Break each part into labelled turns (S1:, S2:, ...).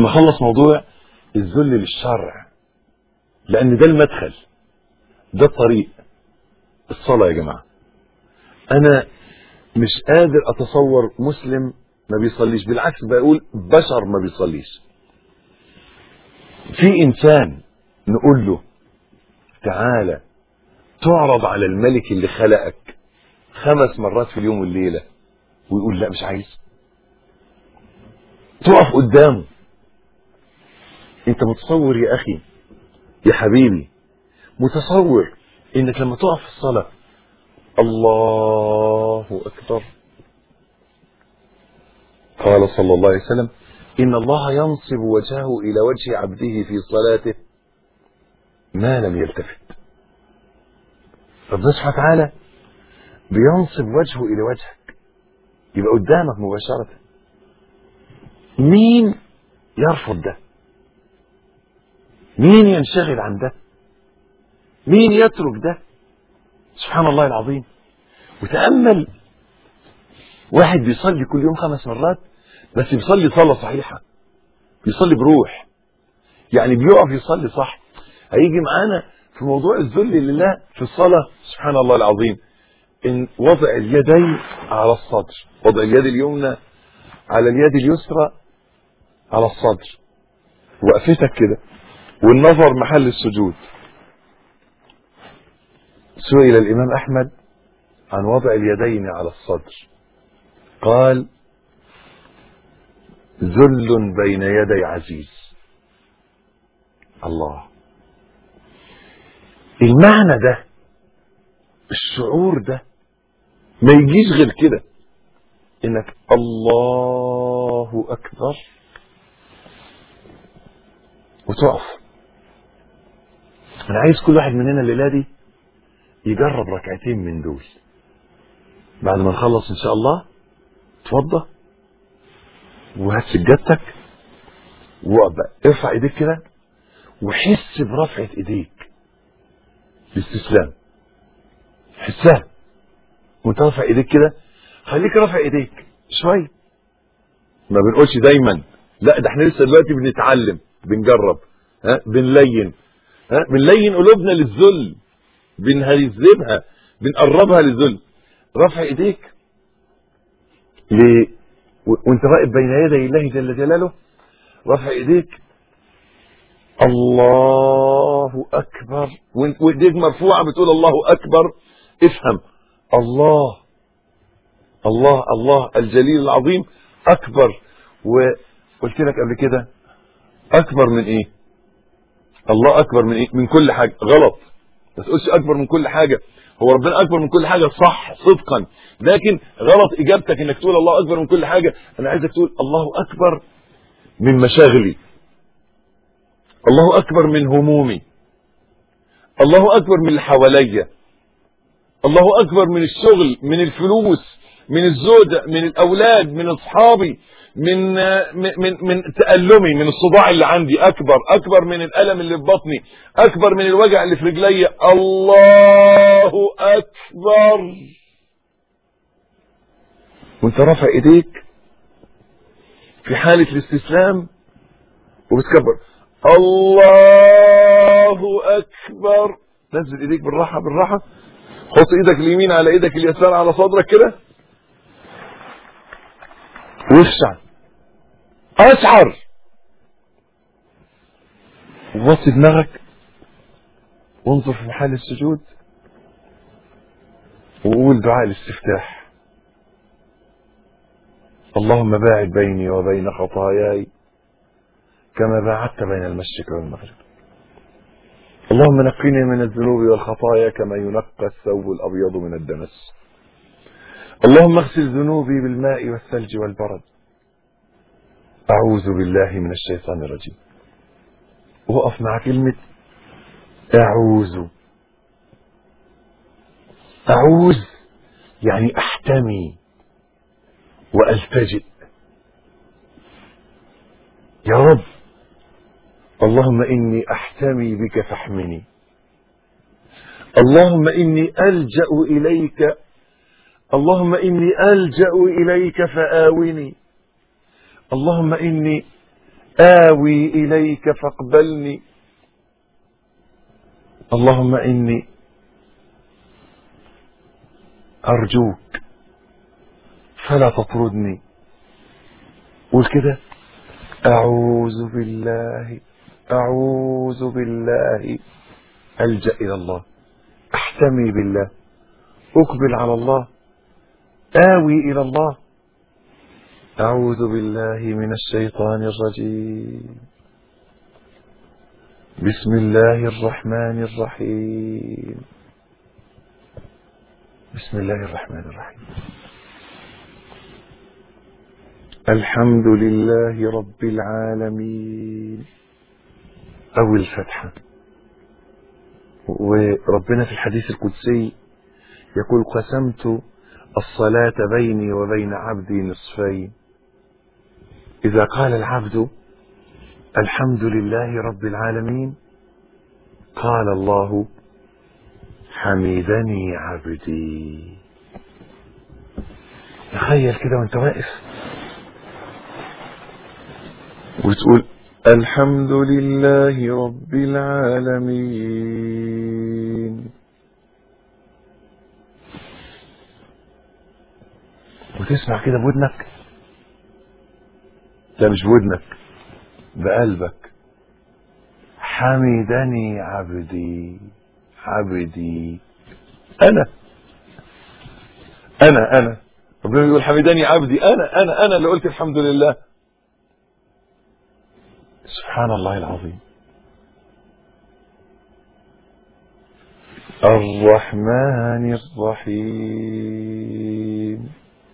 S1: لما اخلص موضوع الذل للشرع لان ده المدخل ده الطريق الصلاة يا جماعة انا مش قادر اتصور مسلم ما بيصليش بالعكس بقول بشر ما بيصليش في انسان نقول له تعالى تعرض على الملك اللي خلقك خمس مرات في اليوم والليلة ويقول لا مش عايز تقف قدامه انت متصور يا اخي يا حبيبي متصور انك لما تقف في الصلاة الله اكبر قال صلى الله عليه وسلم ان الله ينصب وجهه الى وجه عبده في صلاته ما لم يلتفت ربنا سبحانه وتعالى بينصب وجهه الى وجهك يبقى قدامك مباشرة مين يرفض ده مين ينشغل عن ده مين يترك ده سبحان الله العظيم وتأمل واحد بيصلي كل يوم خمس مرات بس بيصلي صلاة صحيحة بيصلي بروح يعني بيقف يصلي صح هيجي معانا في موضوع الذل لله في الصلاة سبحان الله العظيم إن وضع اليدين على الصدر وضع اليد اليمنى على اليد اليسرى على الصدر وقفتك كده والنظر محل السجود سئل الإمام أحمد عن وضع اليدين على الصدر قال ذل بين يدي عزيز الله المعنى ده الشعور ده ما يجيش غير كده انك الله اكبر وتقف انا عايز كل واحد مننا الليله دي يجرب ركعتين من دول بعد ما نخلص ان شاء الله اتوضى وهات سجادتك واقف بقى ارفع ايديك كده وحس برفعه ايديك باستسلام حسها وانت رافع ايديك كده خليك رافع ايديك شويه ما بنقولش دايما لا ده احنا لسه دلوقتي بنتعلم بنجرب ها بنلين ها بنلين قلوبنا للذل بنهذبها بنقربها للذل رفع ايديك ليه وانت راقب بين يدي الله جل جلاله رفع ايديك الله اكبر وايديك مرفوعه بتقول الله اكبر افهم الله الله الله الجليل العظيم اكبر وقلت لك قبل كده اكبر من ايه الله اكبر من ايه من كل حاجه غلط ما تقولش اكبر من كل حاجه هو ربنا اكبر من كل حاجه صح صدقا لكن غلط اجابتك انك تقول الله اكبر من كل حاجه انا عايزك تقول الله اكبر من مشاغلي الله اكبر من همومي الله اكبر من اللي حواليا الله اكبر من الشغل من الفلوس من الزوجة من الاولاد من اصحابي من من من تألمي من الصداع اللي عندي اكبر اكبر من الالم اللي في بطني اكبر من الوجع اللي في رجلي الله اكبر وانت رافع ايديك في حالة الاستسلام وبتكبر الله اكبر نزل ايديك بالراحة بالراحة حط ايدك اليمين على ايدك اليسار على صدرك كده وافشع اشعر ووطي دماغك وانظر في محل السجود وقول دعاء الاستفتاح اللهم باعد بيني وبين خطاياي كما باعدت بين المشرق والمغرب اللهم نقني من الذنوب والخطايا كما ينقى الثوب الابيض من الدنس اللهم اغسل ذنوبي بالماء والثلج والبرد اعوذ بالله من الشيطان الرجيم وقف مع كلمة اعوذ اعوذ يعني احتمي والتجئ يا رب اللهم اني احتمي بك فاحمني اللهم اني الجا اليك اللهم اني الجا اليك فاوني اللهم اني آوي إليك فاقبلني اللهم إني أرجوك فلا تطردني قول كده أعوذ بالله أعوذ بالله ألجأ إلى الله أحتمي بالله أقبل على الله آوي إلى الله أعوذ بالله من الشيطان الرجيم بسم الله الرحمن الرحيم بسم الله الرحمن الرحيم الحمد لله رب العالمين أو الفتحة وربنا في الحديث القدسي يقول قسمت الصلاة بيني وبين عبدي نصفين إذا قال العبد الحمد لله رب العالمين قال الله حمدني عبدي تخيل كده وانت واقف وتقول الحمد لله رب العالمين وتسمع كده بودنك لا مش بودنك بقلبك حمدني عبدي عبدي انا انا انا ربنا يقول حمدني عبدي انا انا انا اللي قلت الحمد لله سبحان الله العظيم الرحمن الرحيم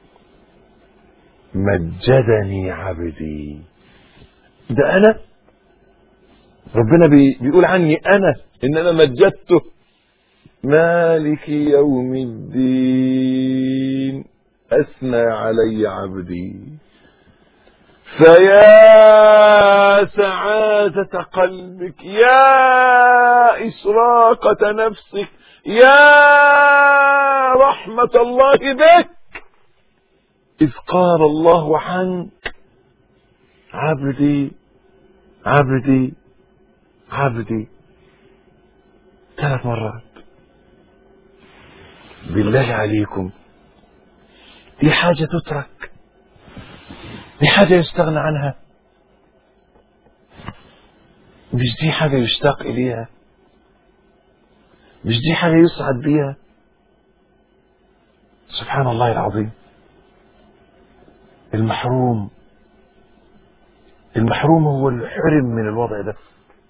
S1: مجدني عبدي ده انا ربنا بي بيقول عني انا ان انا مجدته مالك يوم الدين اثنى علي عبدي فيا سعادة قلبك يا إشراقة نفسك يا رحمة الله بك إذ قال الله عنك عبدي عبدي عبدي ثلاث مرات بالله عليكم دي حاجة تترك دي حاجة يستغنى عنها مش دي حاجة يشتاق إليها مش دي حاجة يسعد بيها سبحان الله العظيم المحروم المحروم هو اللي حرم من الوضع ده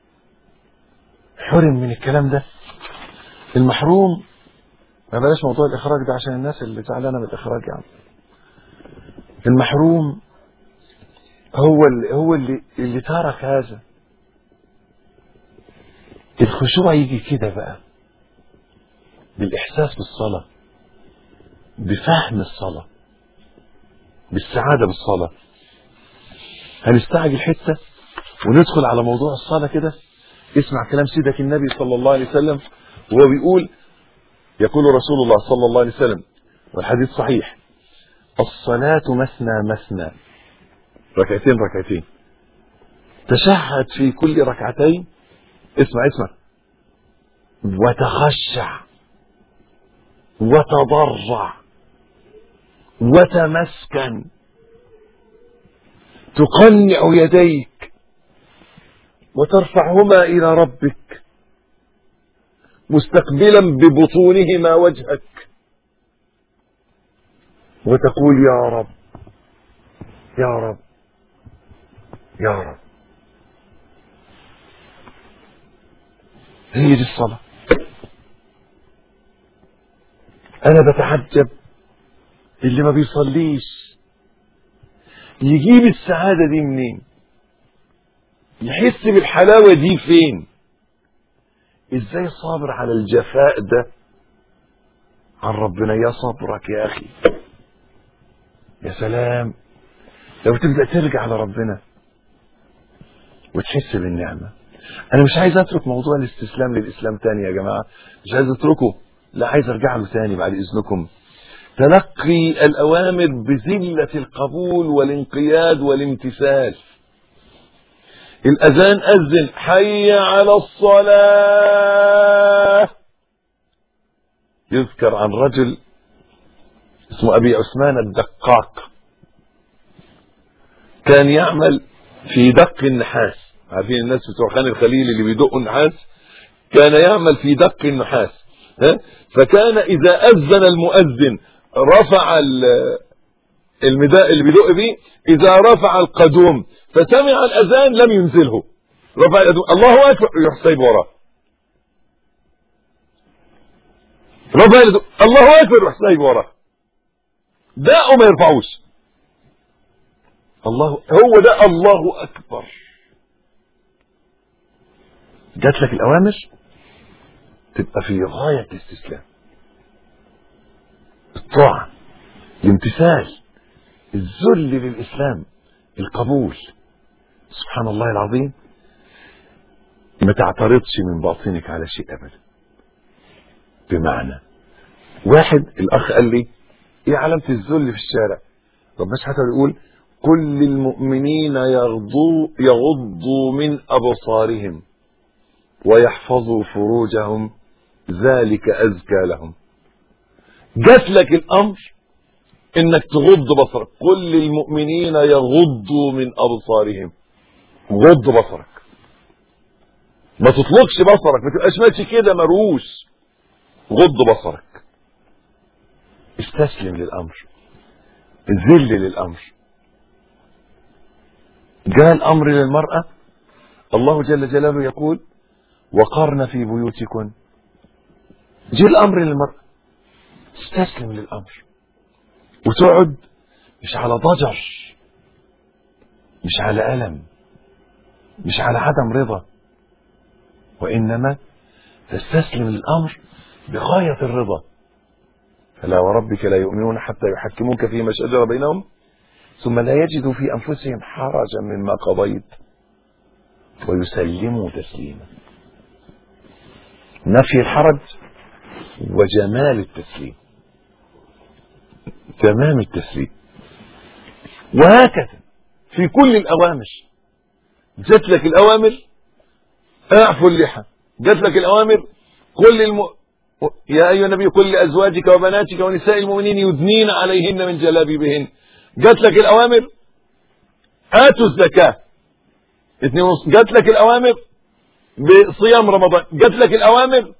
S1: حرم من الكلام ده المحروم ما بلاش موضوع الإخراج ده عشان الناس اللي زعلانة من الإخراج يعني المحروم هو اللي هو اللي اللي ترك هذا الخشوع يجي كده بقى بالإحساس بالصلاة بفهم الصلاة بالسعادة بالصلاة هنستعجل حتة وندخل على موضوع الصلاة كده اسمع كلام سيدك النبي صلى الله عليه وسلم وهو بيقول يقول رسول الله صلى الله عليه وسلم والحديث صحيح الصلاة مثنى مثنى ركعتين ركعتين تشهد في كل ركعتين اسمع اسمع وتخشع وتضرع وتمسكن تقنع يديك وترفعهما إلى ربك مستقبلا ببطونهما وجهك وتقول يا رب يا رب يا رب هي دي الصلاة أنا بتعجب اللي ما بيصليش يجيب السعادة دي منين يحس بالحلاوة دي فين ازاي صابر على الجفاء ده عن ربنا يا صبرك يا اخي يا سلام لو تبدأ ترجع لربنا وتحس بالنعمة انا مش عايز اترك موضوع الاستسلام للاسلام تاني يا جماعة مش عايز اتركه لا عايز ارجع له تاني بعد اذنكم تلقي الاوامر بذلة القبول والانقياد والامتثال الأذان أذن حي على الصلاة يذكر عن رجل اسمه أبي عثمان الدقاق كان يعمل في دق النحاس عارفين الناس بتوع خان الخليل اللي بيدقوا النحاس كان يعمل في دق النحاس ها؟ فكان إذا أذن المؤذن رفع ال- المداء اللي بيدق بيه إذا رفع القدوم فسمع الأذان لم ينزله رفع القدوم الله أكبر يروح سايب وراه رفع القدوم الله أكبر يروح سايب وراه دقوا ما يرفعوش الله هو ده الله أكبر جات لك الأوامر تبقى في غاية الاستسلام الطاعة الامتثال الذل للإسلام القبول سبحان الله العظيم ما تعترضش من باطنك على شيء أبدا بمعنى واحد الأخ قال لي إيه علامة الذل في الشارع ربنا سبحانه وتعالى يقول كل المؤمنين يغضوا يغضوا من أبصارهم ويحفظوا فروجهم ذلك أزكى لهم جات لك الأمر انك تغض بصرك كل المؤمنين يغضوا من ابصارهم غض بصرك ما تطلقش بصرك ما تبقاش ماشي كده مروش غض بصرك استسلم للامر ذل للامر جاء الامر للمراه الله جل جلاله يقول وقرن في بيوتكن جاء الامر للمراه استسلم للامر وتقعد مش على ضجر مش على ألم مش على عدم رضا وإنما تستسلم للأمر بغاية الرضا فلا وربك لا يؤمنون حتى يحكموك فيما شجر بينهم ثم لا يجدوا في أنفسهم حرجا مما قضيت ويسلموا تسليما نفي الحرج وجمال التسليم تمام التسليم وهكذا في كل الأوامر جات لك الأوامر اعفوا اللحى جات لك الأوامر كل الم... يا أيها النبي قل لأزواجك وبناتك ونساء المؤمنين يدنين عليهن من جلابيبهن جات لك الأوامر آتوا الزكاة اثنين ونص جات لك الأوامر بصيام رمضان جات لك الأوامر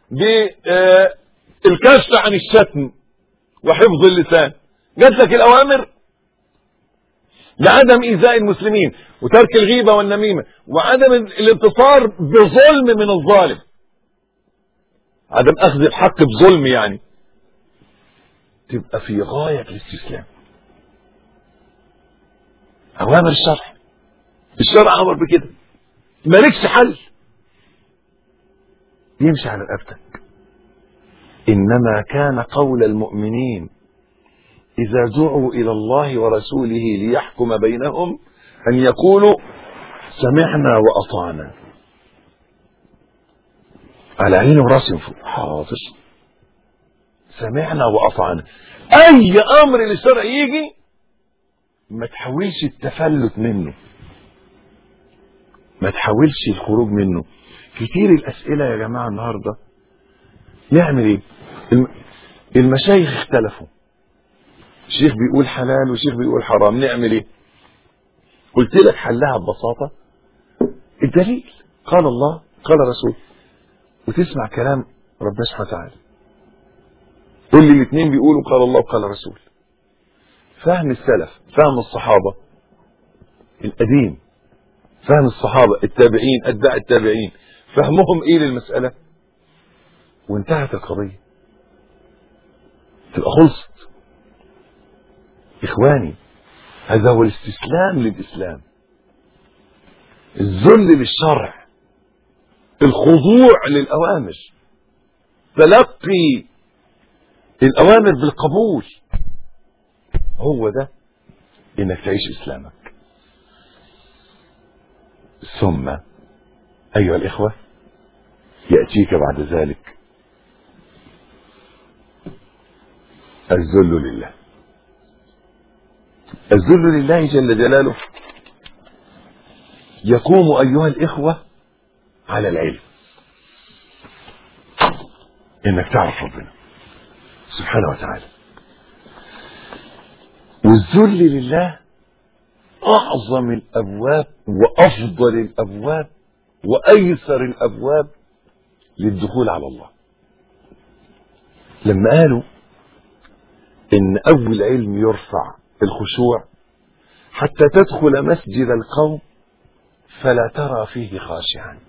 S1: بالكشف عن الشتم وحفظ اللسان جات لك الأوامر لعدم إيذاء المسلمين وترك الغيبة والنميمة وعدم الانتصار بظلم من الظالم عدم أخذ الحق بظلم يعني تبقى في غاية الاستسلام أوامر الشرع الشرع أمر بكده مالكش حل يمشي على رقبتك إنما كان قول المؤمنين إذا دعوا إلى الله ورسوله ليحكم بينهم أن يقولوا سمعنا وأطعنا على عيني وراسي فوق حاضر سمعنا وأطعنا أي أمر للشرع يجي ما تحاولش التفلت منه ما تحاولش الخروج منه كتير الأسئلة يا جماعة النهاردة نعمل ايه الم... المشايخ اختلفوا شيخ بيقول حلال وشيخ بيقول حرام نعمل ايه قلت لك حلها ببساطة الدليل قال الله قال رسول وتسمع كلام ربنا سبحانه وتعالى قول لي الاثنين بيقولوا قال الله وقال رسول فهم السلف فهم الصحابة القديم فهم الصحابة التابعين أتباع التابعين فهمهم ايه للمسألة وانتهت القضية تبقى خلصت إخواني هذا هو الاستسلام للإسلام الذل للشرع الخضوع للأوامر تلقي الأوامر بالقبول هو ده إنك تعيش إسلامك ثم أيها الإخوة يأتيك بعد ذلك الذل لله الذل لله جل جلاله يقوم أيها الإخوة على العلم إنك تعرف ربنا سبحانه وتعالى والذل لله أعظم الأبواب وأفضل الأبواب وأيسر الأبواب للدخول على الله لما قالوا إن أول علم يرفع الخشوع حتى تدخل مسجد القوم فلا ترى فيه خاشعا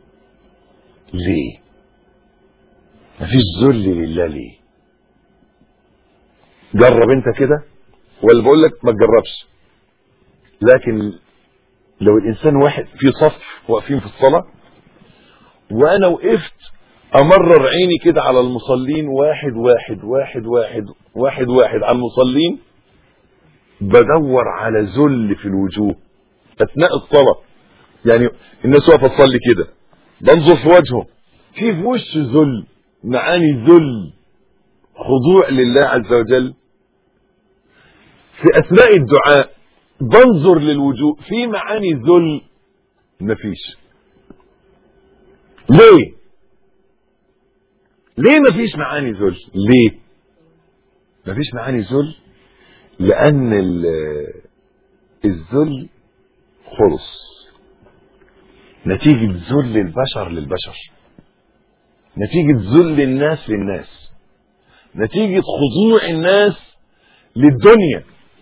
S1: ليه مفيش ذل لله ليه جرب انت كده ولا بقول لك ما تجربش لكن لو الانسان واحد في صف واقفين في الصلاه وانا وقفت امرر عيني كده على المصلين واحد واحد واحد واحد واحد واحد على المصلين بدور على ذل في الوجوه اثناء الصلاه يعني الناس واقفه تصلي كده بنظر في وجههم في في وش ذل معاني ذل خضوع لله عز وجل في اثناء الدعاء بنظر للوجوه في معاني ذل مفيش ليه ليه مفيش معاني ذل ليه مفيش معاني ذل لان الذل خلص نتيجة ذل البشر للبشر نتيجة ذل الناس للناس نتيجة خضوع الناس للدنيا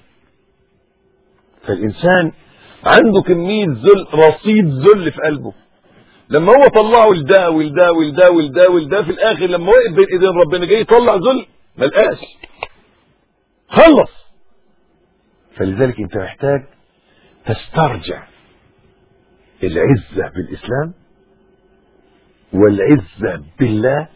S1: فالإنسان عنده كمية ذل رصيد ذل في قلبه لما هو طلعه لده ولده ولده ولده ولده في الآخر لما وقف بين إيدين ربنا جاي يطلع ذل ما لقاش خلص فلذلك أنت محتاج تسترجع العزة بالإسلام والعزة بالله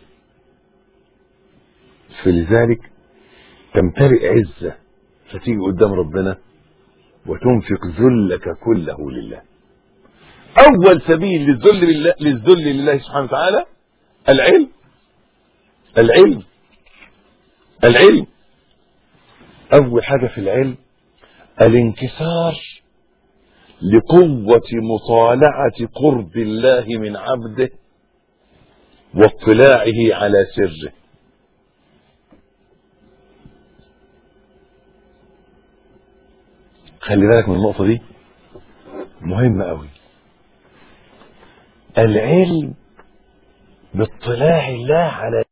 S1: فلذلك تمتلئ عزة فتيجي قدام ربنا وتنفق ذلك كله لله أول سبيل للذل لله, للذل لله سبحانه وتعالى العلم العلم العلم أول حاجة في العلم الانكسار لقوة مطالعة قرب الله من عبده واطلاعه على سره خلي بالك من النقطة دي مهمة قوي العلم باطلاع الله على